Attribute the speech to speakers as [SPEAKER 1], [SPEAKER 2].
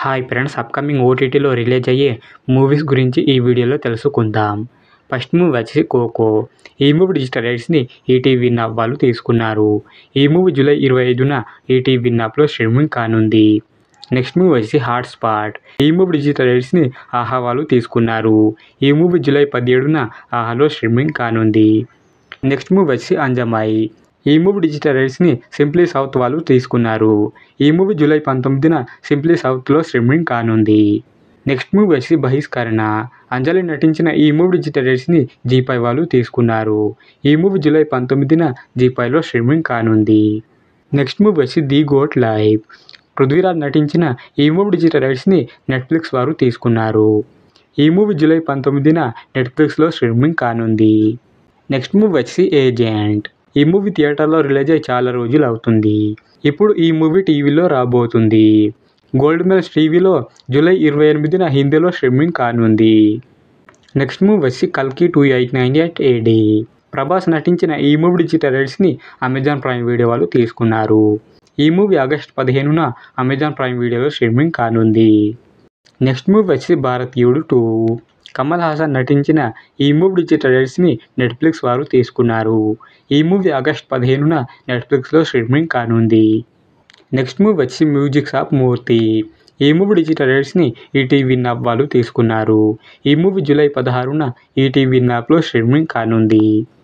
[SPEAKER 1] hi friends upcoming ఓటీటీలో release అయ్యే movies గురించి ఈ వీడియోలో తెలుసుకుందాం ఫస్ట్ మూవీ వచ్చి కోకో ఈ మూవీ డిజిటల్ రైట్స్ని ఈటీవీ నవ్ వాళ్ళు తీసుకున్నారు ఈ మూవీ జూలై ఇరవై ఐదున ఈటీవీ నవ్లో స్ట్రీమింగ్ కానుంది నెక్స్ట్ మూవీ వచ్చి హాట్ స్పాట్ ఈ మూవీ డిజిటల్ రైట్స్ని ఆహా వాళ్ళు తీసుకున్నారు ఈ మూవీ జూలై పదిహేడున ఆహాలో స్ట్రీమింగ్ కానుంది నెక్స్ట్ మూవీ వచ్చి అంజమాయి ఈ మూవీ డిజిటల్ రైట్స్ని సింప్లీ సౌత్ వాళ్ళు తీసుకున్నారు ఈ మూవీ జూలై పంతొమ్మిదిన సింప్లీ సౌత్లో స్ట్రీమింగ్ కానుంది నెక్స్ట్ మూవీ వచ్చి బహిష్కరణ అంజలి నటించిన ఈ మూవీ డిజిటల్ రైట్స్ని జీపై వాళ్ళు తీసుకున్నారు ఈ మూవీ జూలై పంతొమ్మిదిన జీపైలో స్ట్రీమింగ్ కానుంది నెక్స్ట్ మూవీ వచ్చి ది గోట్ లైవ్ పృథ్వీరాజ్ నటించిన ఈ మూవీ డిజిటల్ రైట్స్ని నెట్ఫ్లిక్స్ వారు తీసుకున్నారు ఈ మూవీ జూలై పంతొమ్మిదిన నెట్ఫ్లిక్స్లో స్ట్రీమింగ్ కానుంది నెక్స్ట్ మూవీ వచ్చి ఏజెంట్ ఈ మూవీ థియేటర్లో రిలీజ్ అయ్యి చాలా రోజులు అవుతుంది ఇప్పుడు ఈ మూవీ టీవీలో రాబోతుంది గోల్డ్ మెల్స్ టీవీలో జూలై ఇరవై ఎనిమిదిన హిందీలో స్ట్రీమింగ్ కానుంది నెక్స్ట్ మూవీ వచ్చి కల్కి two eight nine eight AD Prabhas నటించిన ఈ మూవీ డిజిటల్ రైట్స్ని అమెజాన్ ప్రైమ్ వీడియో వాళ్ళు తీసుకున్నారు ఈ మూవీ ఆగస్ట్ పదిహేనున అమెజాన్ ప్రైమ్ వీడియోలో స్ట్రీమింగ్ కానుంది నెక్స్ట్ మూవీ వచ్చి భారతీయుడు టూ కమల్ హాసన్ నటించిన ఈ మూవీ డిజిటల్ రైట్స్ని నెట్ఫ్లిక్స్ వారు తీసుకున్నారు ఈ మూవీ ఆగస్ట్ పదిహేనున నెట్ఫ్లిక్స్లో స్ట్రీమింగ్ కానుంది నెక్స్ట్ మూవీ వచ్చి మ్యూజిక్స్ ఆఫ్ మూర్తి ఈ మూవీ డిజిటల్ రైట్స్ని ఈటీవీ నవ్ వాళ్ళు తీసుకున్నారు ఈ మూవీ జూలై పదహారున ఈటీవీ నవ్లో స్ట్రీమింగ్ కానుంది